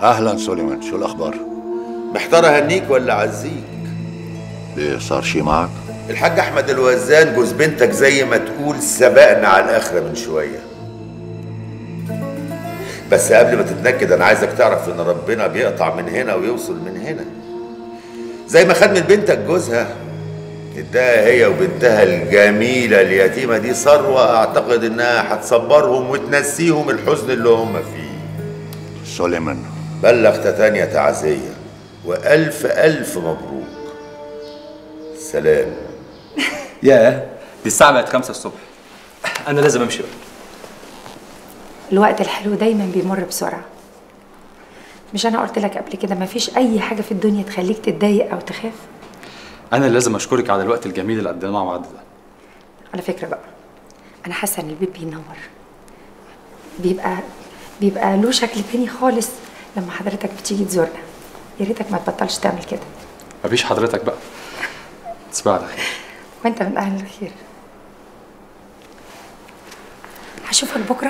اهلا سليمان شو الاخبار محتار اهنيك ولا اعزيك ليه صار شي معك الحاج احمد الوزان جوز بنتك زي ما تقول سبقنا على الاخره من شويه بس قبل ما تتنكد انا عايزك تعرف ان ربنا بيقطع من هنا ويوصل من هنا زي ما خد من بنتك جوزها اداها هي وبنتها الجميله اليتيمه دي ثروه اعتقد انها هتصبرهم وتنسيهم الحزن اللي هم فيه سليمان بلغ تتانيا تعزيه والف الف مبروك سلام ياه دي الساعة بقت خمسة الصبح أنا لازم أمشي بقى الوقت الحلو دايما بيمر بسرعة مش أنا قلت لك قبل كده مفيش أي حاجة في الدنيا تخليك تتضايق أو تخاف أنا اللي لازم أشكرك على الوقت الجميل اللي قضيناه مع بعض ده على فكرة بقى أنا حاسة إن البيت بينور بيبقى بيبقى له شكل تاني خالص لما حضرتك بتيجي تزورنا يا ريتك ما تبطلش تعمل كده مفيش حضرتك بقى تصبح على خير وأنت من أهل الخير هشوفك بكرة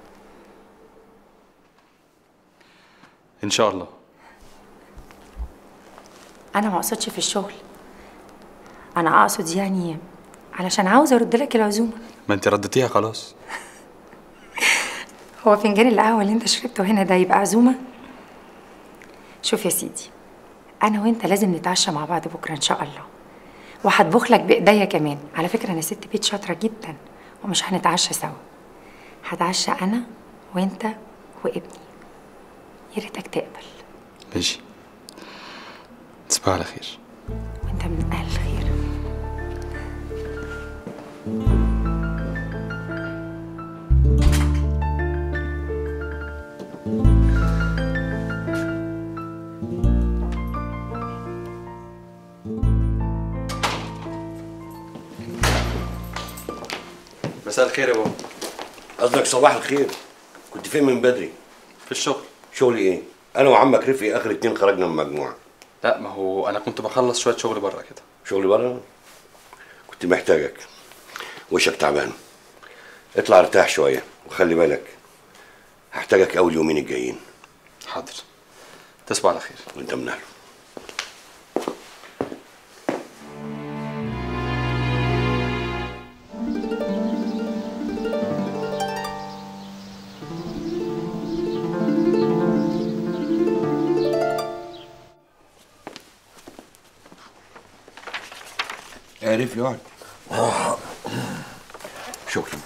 إن شاء الله أنا ما أقصدش في الشغل أنا أقصد يعني علشان عاوزة أرد لك العزومة ما أنت رديتيها خلاص هو فنجان القهوة اللي انت شربته هنا ده يبقى عزومة؟ شوف يا سيدي أنا وأنت لازم نتعشى مع بعض بكرة إن شاء الله وهطبخ لك بإيديا كمان على فكرة أنا ست بيت شاطرة جدا ومش هنتعشى سوا هتعشى أنا وأنت وابني يا ريتك تقبل ماشي تصبح على خير وأنت من أهل الخير مساء الخير يا بابا قصدك صباح الخير كنت فين من بدري في الشغل شغل ايه انا وعمك رفقي اخر اتنين خرجنا من مجموعه لا ما هو أنا كنت بخلص شوية شغل بره كده شغل بره كنت محتاجك وشك تعبان اطلع ارتاح شويه وخلي بالك هحتاجك اول يومين الجايين حاضر تصبح على خير وانت من اهله عارف لي واحد شكرا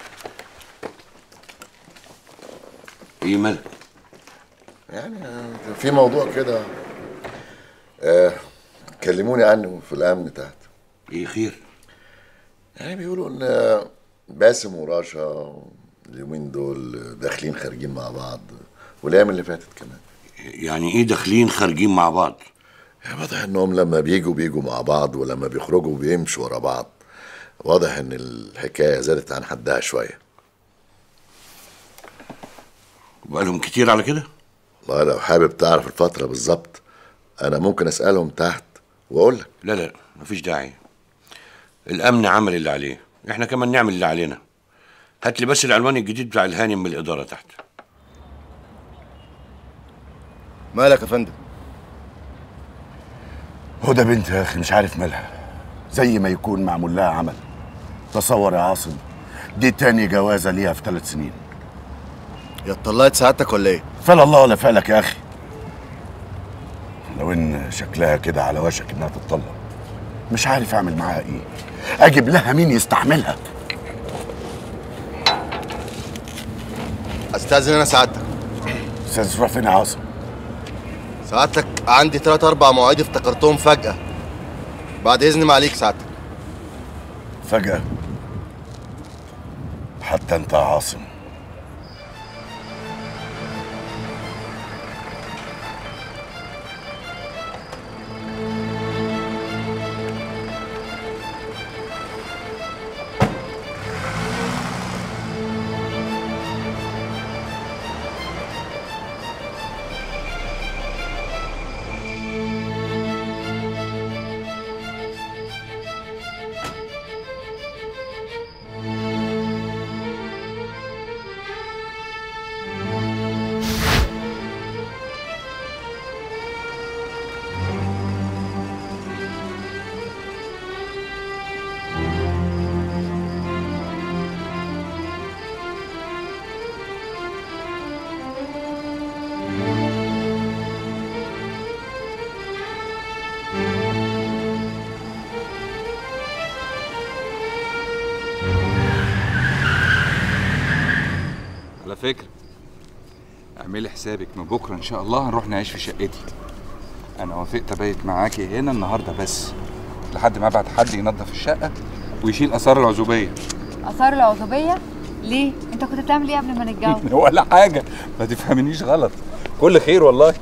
ايه مالك يعني في موضوع كده آه كلموني عنه في الامن تحت ايه خير يعني بيقولوا ان باسم وراشا اليومين دول داخلين خارجين مع بعض والايام اللي فاتت كمان يعني ايه داخلين خارجين مع بعض يعني واضح انهم لما بيجوا بيجوا مع بعض ولما بيخرجوا بيمشوا ورا بعض واضح ان الحكايه زادت عن حدها شويه بقالهم كتير على كده والله لو حابب تعرف الفتره بالظبط انا ممكن اسالهم تحت واقول لك لا لا مفيش داعي الامن عمل اللي عليه احنا كمان نعمل اللي علينا هات لي بس العنوان الجديد بتاع الهانم من الاداره تحت مالك يا فندم هدى بنت يا اخي مش عارف مالها زي ما يكون معمول لها عمل تصور يا عاصم دي تاني جوازه ليها في ثلاث سنين يا اتطلقت سعادتك ولا ايه فلا الله ولا فعلك يا اخي لو ان شكلها كده على وشك انها تتطلق مش عارف اعمل معاها ايه اجيب لها مين يستحملها استاذن انا سعادتك استاذ تروح فين يا عاصم سعادتك عندي تلات اربع مواعيد افتكرتهم فجأة بعد اذن ما عليك سعادتك فجأة حتى انت يا عاصم فكره اعملي حسابك من بكره ان شاء الله هنروح نعيش في شقتي انا وافقت ابيت معاكي هنا النهارده بس لحد ما ابعت حد ينظف الشقه ويشيل اثار العزوبيه اثار العزوبيه ليه انت كنت بتعمل ايه قبل ما نتجوز ولا حاجه ما تفهمنيش غلط كل خير والله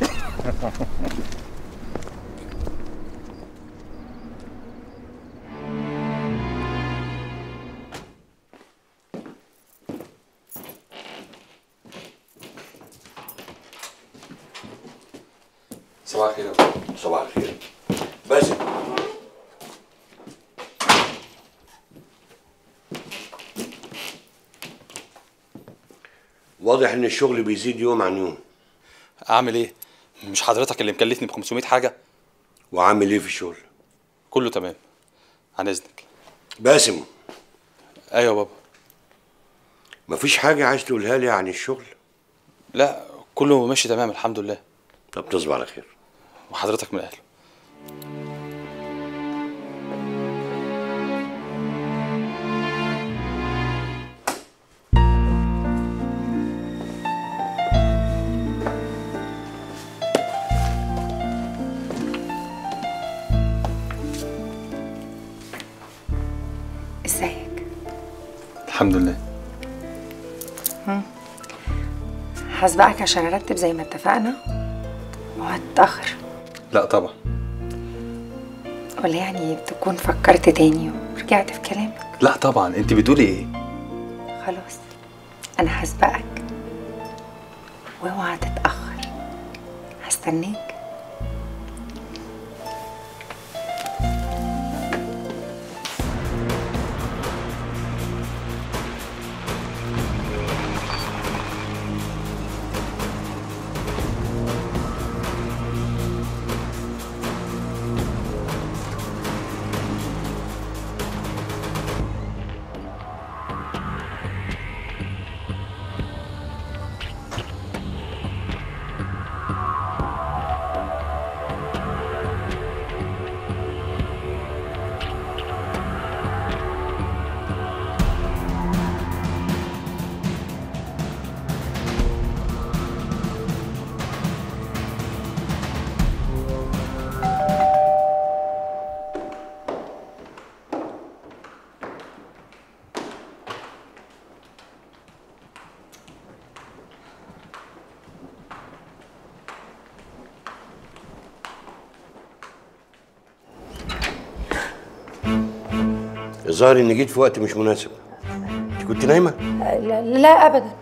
صباح الخير يا بابا. صباح الخير باسم واضح ان الشغل بيزيد يوم عن يوم اعمل ايه مش حضرتك اللي مكلفني ب 500 حاجه وعامل ايه في الشغل كله تمام عن اذنك باسم ايوه يا بابا مفيش حاجة عايز تقولها لي عن الشغل لا كله ماشي تمام الحمد لله طب تصبح على خير وحضرتك من اهله ازيك الحمد لله هسبقك عشان ارتب زي ما اتفقنا وهتأخر لا طبعا ولا يعني تكون فكرت تاني ورجعت في كلامك لا طبعا انت بتقولي ايه خلاص انا هسبقك واوعى تتأخر هستناك الظاهر اني جيت في وقت مش مناسب انت كنت نايمة لا, لا ابدا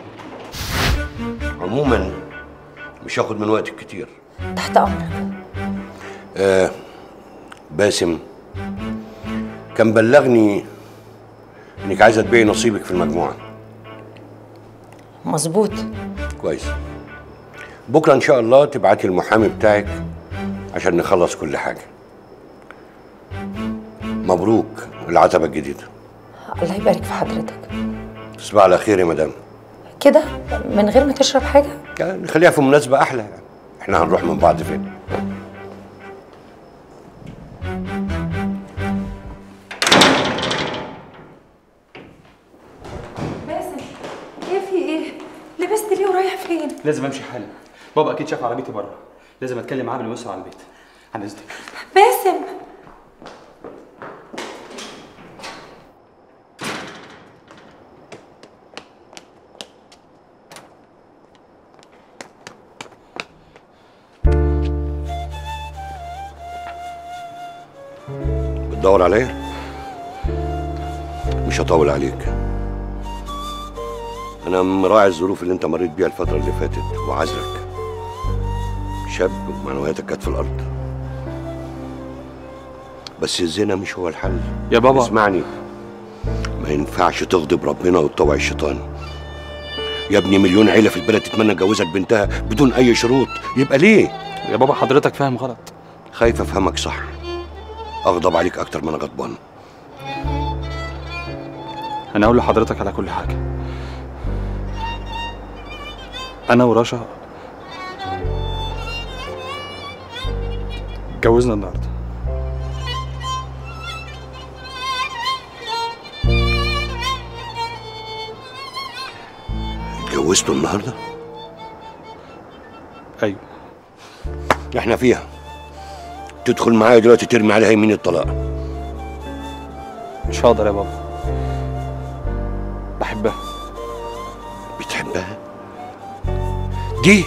عموما مش هاخد من وقتك كتير تحت امرك آه باسم كان بلغني انك عايزه تبيعي نصيبك في المجموعه مظبوط كويس بكره ان شاء الله تبعتي المحامي بتاعك عشان نخلص كل حاجه مبروك العتبه الجديده الله يبارك في حضرتك تصبح على خير يا مدام كده من غير ما تشرب حاجه يعني نخليها في مناسبه احلى احنا هنروح من بعض فين باسم ايه في ايه لبست ليه ورايح فين لازم امشي حالا بابا اكيد شاف عربيتي بره لازم اتكلم معاه قبل ما يوصل على البيت عن اذنك باسم بتدور عليا مش هطول عليك انا مراعي الظروف اللي انت مريت بيها الفتره اللي فاتت وعذرك شاب ومعنوياتك كانت في الارض بس الزنا مش هو الحل يا بابا. اسمعني ما ينفعش تغضب ربنا وتطوع الشيطان يا ابني مليون عيله في البلد تتمنى تجوزك بنتها بدون اي شروط يبقى ليه يا بابا حضرتك فاهم غلط خايف افهمك صح اغضب عليك اكتر ما انا غضبان انا اقول لحضرتك على كل حاجه انا ورشا اتجوزنا النهارده اتجوزتوا النهارده ايوه احنا فيها تدخل معايا دلوقتي ترمي عليها يمين الطلاق مش هقدر يا بابا بحبها بتحبها دي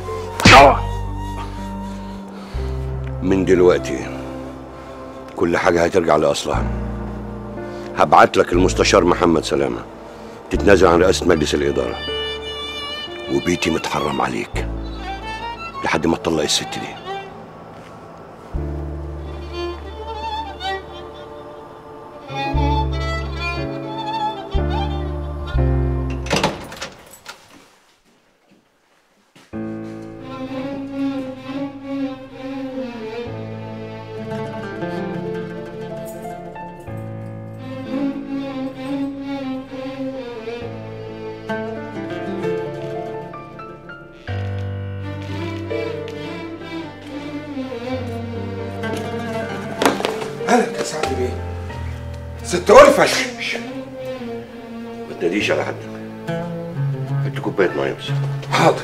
من دلوقتي كل حاجة هترجع لأصلها هبعت لك المستشار محمد سلامة تتنازل عن رئاسة مجلس الإدارة وبيتي متحرم عليك لحد ما تطلق الست دي مالك يا سعد بيه ست ألفش ما تناديش على حد هات كوباية مية بس حاضر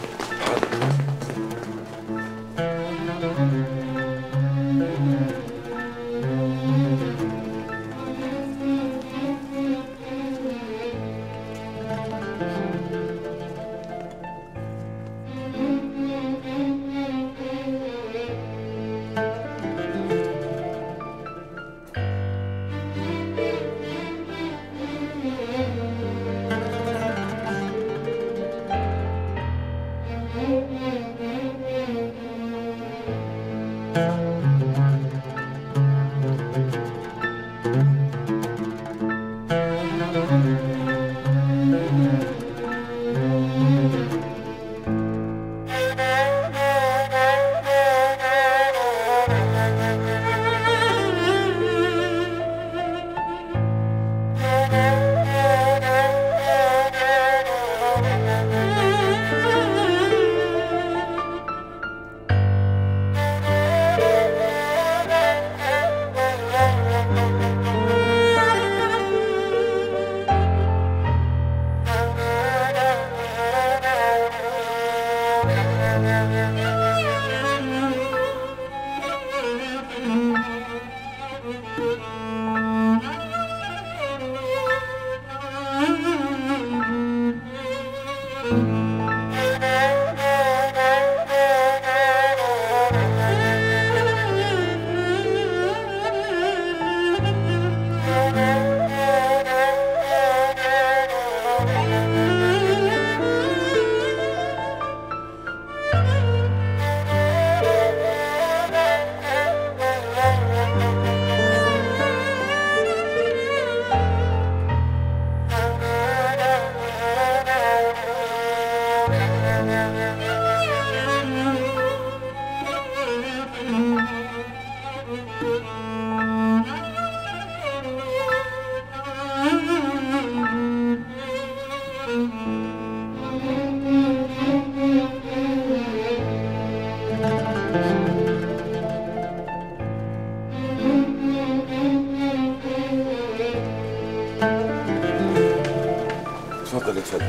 اتفضل اتفضل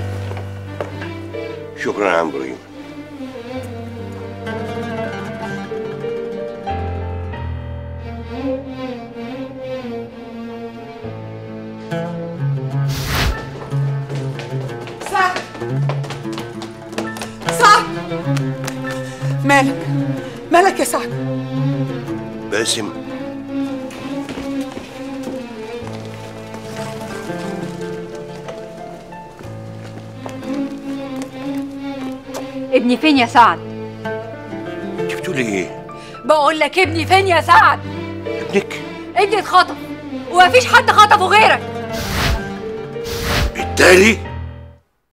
شكرا يا عم ابراهيم سعد سعد مالك مالك يا سعد باسم ابني فين يا سعد انت بتقولي ايه بقول لك ابني فين يا سعد ابنك ابني اتخطف ومفيش حد خطفه غيرك بالتالي